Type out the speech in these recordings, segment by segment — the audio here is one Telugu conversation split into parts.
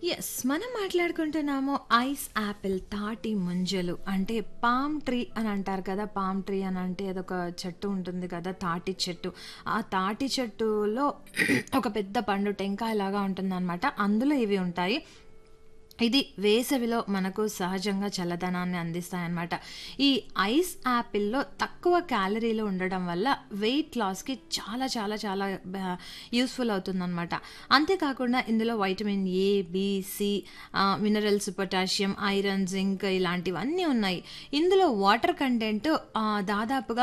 యెస్. మనం మాట్లాడుకుంటున్నాము ఐస్ యాపిల్, తాటి ముంజలు అంటే పామ్ ట్రీ అని అంటారు కదా! పామ్ ట్రీ అని అంటే అదొక చెట్టు ఉంటుంది కదా! తాటి చెట్టు. ఆ తాటి చెట్టులో ఒక పెద్ద పండు టెంకాయలాగా ఉంటుందనమాట. అందులో ఇవి ఉంటాయి. ఇది వేసవిలో మనకు సహజంగా చల్లదనాన్ని అందిస్తాయన్నమాట. ఈ ఐస్ యాపిల్‌లో తక్కువ క్యాలరీలు ఉండడం వల్ల వెయిట్ లాస్‌కి చాలా చాలా చాలా బ యూజ్‌ఫుల్ అవుతుందనమాట. అంతేకాకుండా ఇందులో vitamin A, B, C ah, minerals, potassium, iron, zinc ఇలాంటివన్నీ ఉన్నాయి. ఇందులో వాటర్ కంటెంట్ ఆహ్, దాదాపుగా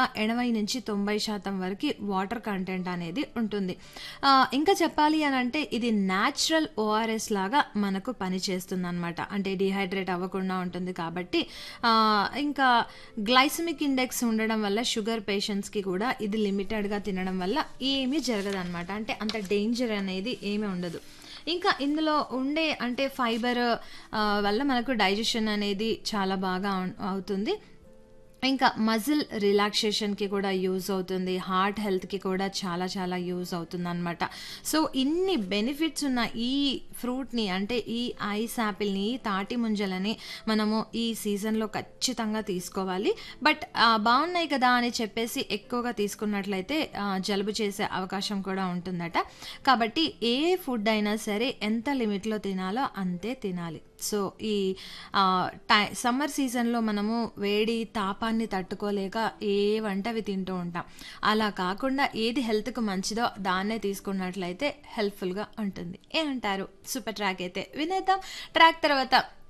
80-90% వరకి వాటర్ కంటెంట్ అనేది ఉంటుంది. ఆహ్, ఇంకా చెప్పాలి అనంటే ఇది న్యాచురల్ ఓఆర్ఎస్ లాగా మనకు పనిచేస్తుందనమాట. అంటే డీహైడ్రేట్ అవ్వకుండా ఉంటుంది కాబట్టి ఆహ్, ఇంకా గ్లైసెమిక్ ఇండెక్స్ ఉండడం వల్ల షుగర్ పేషెంట్స్‌కి కూడా ఇది లిమిటెడ్‌గా తినడం వల్ల ఏమీ జరగదనమాట. అంటే అంత డేంజర్ అనేది ఏమీ ఉండదు. ఇంకా ఇందులో ఉండే అంటే ఫైబర్ ఆహ్, వల్ల మనకు డైజెషన్ అనేది చాలా బాగా అన్ అవుతుంది. ఇంకా మజిల్ రిలాక్సేషన్‌కి కూడా యూజ్ అవుతుంది. హార్ట్ హెల్త్‌కి కూడా చాలా చాలా యూజ్ అవుతుందనమాట. సో, ఇన్ని బెనిఫిట్స్ ఉన్న ఈ ఫ్రూట్‌ని అంటే ఈ ఐస్ యాపిల్‌ని, ఈ తాటి ముంజలని మనము ఈ సీజన్‌లో ఖచ్చితంగా తీసుకోవాలి. బట్ ఆహ్, బావున్నాయి కదా! అని చెప్పేసి ఎక్కువగా తీసుకున్నట్లయితే ఆహ్, జలుబు చేసే అవకాశం కూడా ఉంటుందట. కాబట్టి ఏ ఫుడ్ అయినా సరే ఎంత లిమిట్‌లో తినాలో అంతే తినాలి. సో, ఈ ఆహ్, టై సమ్మర్ సీజన్‌లో మనము వేడి, తాపాన్ని తట్టుకోలేక ఏవంటే అవి తింటూ ఉంటాం. అలా కాకుండా ఏది హెల్త్‌కి మంచిదో దాన్నే తీసుకున్నట్లయితే హెల్ప్‌ఫుల్‌గా ఉంటుంది. ఏమంటారు? సూపర్ ట్రాక్ అయితే వినేద్దాం. ట్రాక్ తర్వాత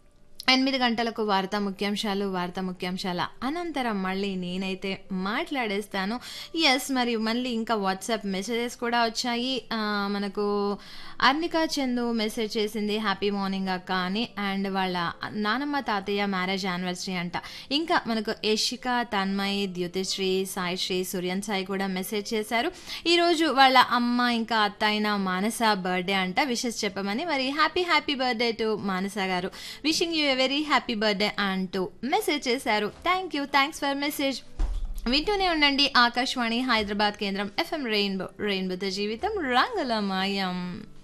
8 గంటలకు వార్తా ముఖ్యాంశాలు, వార్తా ముఖ్యాంశాల అనంతరం మళ్ళీ నేనైతే మాట్లాడేస్తాను. యెస్. మరి మళ్ళీ ఇంకా వాట్సాప్ మెసేజెస్ కూడా వచ్చాయి. ఆహ్, మనకు అర్నిక చందు మెసేజ్ చేసింది హ్యాపీ మార్నింగ్ అక్క అని. అండ్ వాళ్ళ నానమ్మ, తాతయ్య మ్యారేజ్ యానివర్సరీ అంట. ఇంకా మనకు యషిక, తన్మయ్, ద్యుతిశ్రీ, సాయిశ్రీ, సుర్యన్ సాయి కూడా మెసేజ్ చేశారు. ఈరోజు వాళ్ళ అమ్మ ఇంకా అత్త అయిన మానస బర్త్‌డే అంట. విషెస్ చెప్పమని మరి happy happy birthday to Manasa garu. Wishing you a very happy birthday అంటూ మెసేజ్ చేశారు. Thank you. Thanks for message. వింటూనే ఉండండి ఆకాశవాణి హైదరాబాద్ కేంద్రం ఎఫ్ఎం రెయిన్బో. రెయిన్బోతో జీవితం రంగులమయం.